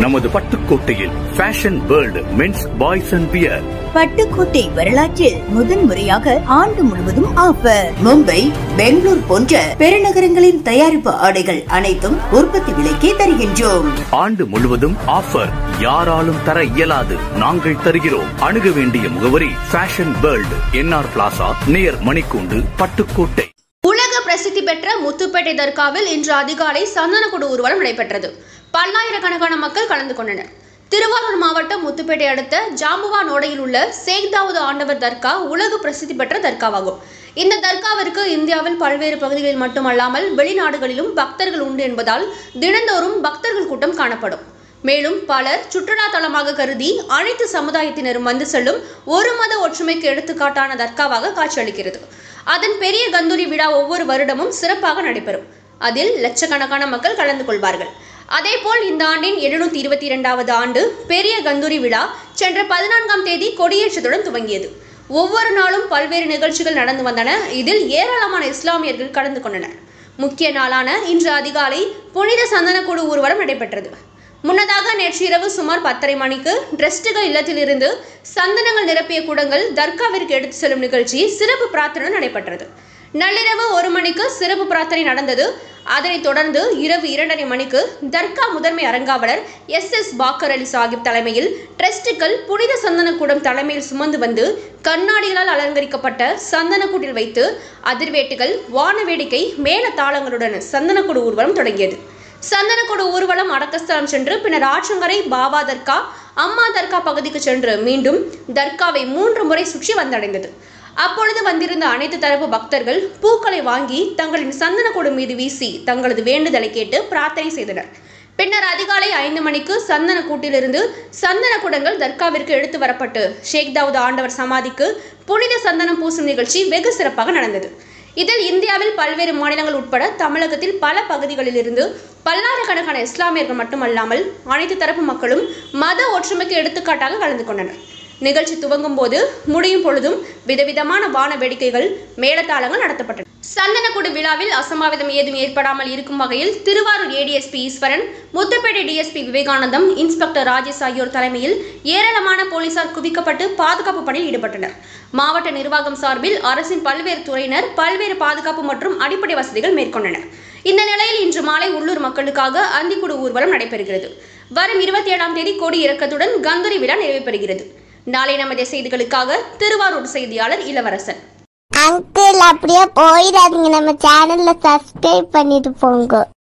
நமது பட்டுக்கோட்டையில் fashion world men's boys and wear Pattukkottai வரலாற்றில் முதன்முறையாக ஆண்டு முழுவதும் ஆஃபர் மும்பை பெங்களூர் போன்ற பெருநகரங்களின் தயாரிப்பு ஆடைகள் அனைத்தும் உற்பத்தி விலைக்கே தருகின்றோம் ஆண்டு முழுவதும் ஆஃபர் யாராலும் தர இயலாது நாங்கள் தருகிறோம் அணுக வேண்டிய முகவரி fashion world NR plaza near மணிக்கூண்டு பட்டுக்கோட்டை உலக பிரசித்தி பெற்ற முத்துப்பேட்டை தர்காவில் இன்று அதிகாலை சந்தனக்குடு ஊர்வலம் நடைபெற்றது பல்லாயிரக்கணக்கான மக்கள் கலந்து கொண்டனர் திருவாரூர் மாவட்டம் முத்துப்பேட்டை அடுத்த ஜாம்புவான் ஓடையில் உள்ள சேக்தாவூது ஆண்டவர் தர்கா உலக பிரசித்தி பெற்ற தர்காவாகும் இந்த தர்காவிற்கு இந்தியாவில் பல்வேறு பகுதிகளில் மட்டுமல்லாமல் வெளிநாடுகளிலும் பக்தர்கள் உண்டு என்பதால் தினந்தோறும் பக்தர்கள் கூட்டம் காணப்படும் மேலும் பலர் சுற்றுலா தலமாக கருதி அனைத்து சமுதாயத்தினரும் வந்து செல்லும் ஒரு மத ஒற்றுமைக்கு எடுத்துக்காட்டான தர்காவாக காட்சியளிக்கிறது அதன் பெரிய கந்தூரி விழா ஒவ்வொரு வருடமும் சிறப்பாக நடைபெறும் அதில் லட்சக்கணக்கான மக்கள் கலந்து கொள்வார்கள் அதேபோல் இந்த ஆண்டின் எழுநூத்தி இருபத்தி இரண்டாவது ஆண்டு பெரிய கந்தூரி விழா சென்ற பதினான்காம் தேதி கொடியேற்றத்துடன் துவங்கியது ஒவ்வொரு நாளும் பல்வேறு நிகழ்ச்சிகள் நடந்து வந்தன இதில் ஏராளமான இஸ்லாமியர்கள் கலந்து கொண்டனர் முக்கிய நாளான இன்று அதிகாலை புனித சந்தனக்கூடு ஊர்வலம் நடைபெற்றது முன்னதாக நேற்றிரவு சுமார் பத்தரை மணிக்கு டிரஸ்டுகள் இல்லத்திலிருந்து சந்தனங்கள் நிரப்பிய குடங்கள் தர்காவிற்கு எடுத்து செல்லும் நிகழ்ச்சி சிறப்பு பிரார்த்தனை நடைபெற்றது நள்ளிரவு ஒரு மணிக்கு சிறப்பு பிரார்த்தனை நடந்தது அதனைத் தொடர்ந்து இரவு இரண்டரை மணிக்கு தர்கா முதன்மை அரங்காவலர் எஸ் எஸ் பாக்கர் அலி சாஹிப் தலைமையில் டிரஸ்டுகள் புனித சந்தனக்கூடம் தலைமையில் சுமந்து வந்து கண்ணாடிகளால் அலங்கரிக்கப்பட்ட சந்தனக்கூட்டில் வைத்து அதிர்வேட்டுகள் வான வேடிக்கை மேல தாளங்களுடன் சந்தனக்கூடு ஊர்வலம் தொடங்கியது சந்தனக்கூடு ஊர்வலம் அடக்கஸ்தலம் சென்று பின்னர் ஆற்றங்கரை பாபா தர்கா அம்மா தர்கா பகுதிக்கு சென்று மீண்டும் தர்காவை மூன்று முறை சுற்றி வந்தடைந்தது அப்பொழுது வந்திருந்த அனைத்து தரப்பு பக்தர்கள் பூக்களை வாங்கி தங்களின் சந்தனக்கூடு மீது வீசி தங்களது வேண்டுதலை கேட்டு பிரார்த்தனை செய்தனர் பின்னர் அதிகாலை ஐந்து மணிக்கு சந்தன கூட்டிலிருந்து சந்தன குடங்கள் தர்காவிற்கு எடுத்து வரப்பட்டு ஷேக் தாவூத் ஆண்டவர் சமாதிக்கு புனித சந்தனம் பூசும் நிகழ்ச்சி வெகு சிறப்பாக நடந்தது இதில் இந்தியாவில் பல்வேறு மாநிலங்கள் உட்பட தமிழகத்தில் பல பகுதிகளிலிருந்து பல்லாயிரக்கணக்கான இஸ்லாமியர்கள் மட்டுமல்லாமல் அனைத்து தரப்பு மக்களும் மத ஒற்றுமைக்கு எடுத்துக்காட்டாக கலந்து கொண்டனர் நிகழ்ச்சி துவங்கும் போது முடியும் பொழுதும் விதவிதமான வான வேடிக்கைகள் மேளதாளங்கள் நடத்தப்பட்டன சந்தனக்குடு விழாவில் அசம்பாவிதம் ஏதும் ஏற்படாமல் இருக்கும் வகையில் Thiruvarur ADSP Eswaran Muthupettai DSP Vivekanandam inspector Rajesh ஆகியோர் தலைமையில் ஏராளமான போலீசார் குவிக்கப்பட்டு பாதுகாப்பு பணியில் ஈடுபட்டனர் மாவட்ட நிர்வாகம் சார்பில் அரசின் பல்வேறு துறையினர் பல்வேறு பாதுகாப்பு மற்றும் அடிப்படை வசதிகள் மேற்கொண்டனர் இந்த நிலையில் இன்று மாலை உள்ளூர் மக்களுக்காக அந்திக்குடு ஊர்வலம் நடைபெறுகிறது வரும் இருபத்தி ஏழாம் தேதி கொடி இறக்கத்துடன் கந்தூரி விழா நிறைவு பெறுகிறது நாளை நமது செய்திகளுக்காக திருவாரூர் செய்தியாளர் இளவரசன் அங்கிள் அப்படியே போயிடாதீங்க நம்ம சேனல்ல சப்ஸ்கிரைப் பண்ணிட்டு போங்க